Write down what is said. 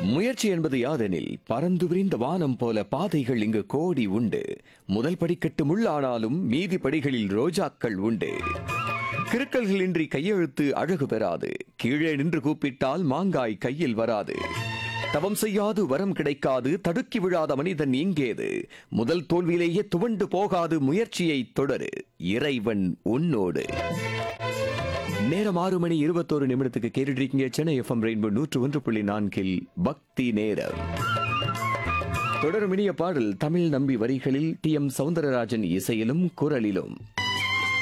முயற்சி என்பது யாதெனில் பறந்து விரிந்த வானம் போல பாதைகள் இங்கு கோடி உண்டு முதல் படிக்கட்டு முள்ளானாலும் மீதி படிகளில் ரோஜாக்கள் உண்டு கிறுக்கல்களின்றி கையெழுத்து அழகு பெறாது கீழே நின்று கூப்பிட்டால் மாங்காய் கையில் வராது தவம் செய்யாது வரம் கிடைக்காது தடுக்கி விழாத மனிதன் இங்கேது முதல் தோல்வியிலேயே துவண்டு போகாது முயற்சியை தொடரு இறைவன் உன்னோடு நேரம் ஆறு மணி இருபத்தோரு நிமிடத்துக்கு கேட்டுட்டு இருக்கீங்க சென்னை எஃப்எம் ரெயின்போ நூற்று ஒன்று புள்ளி நான்கில் பக்தி நேரம் தொடரும் இனிய பாடல் தமிழ் நம்பி வரிகளில் டி எம் சவுந்தரராஜன் இசையிலும் குரலிலும்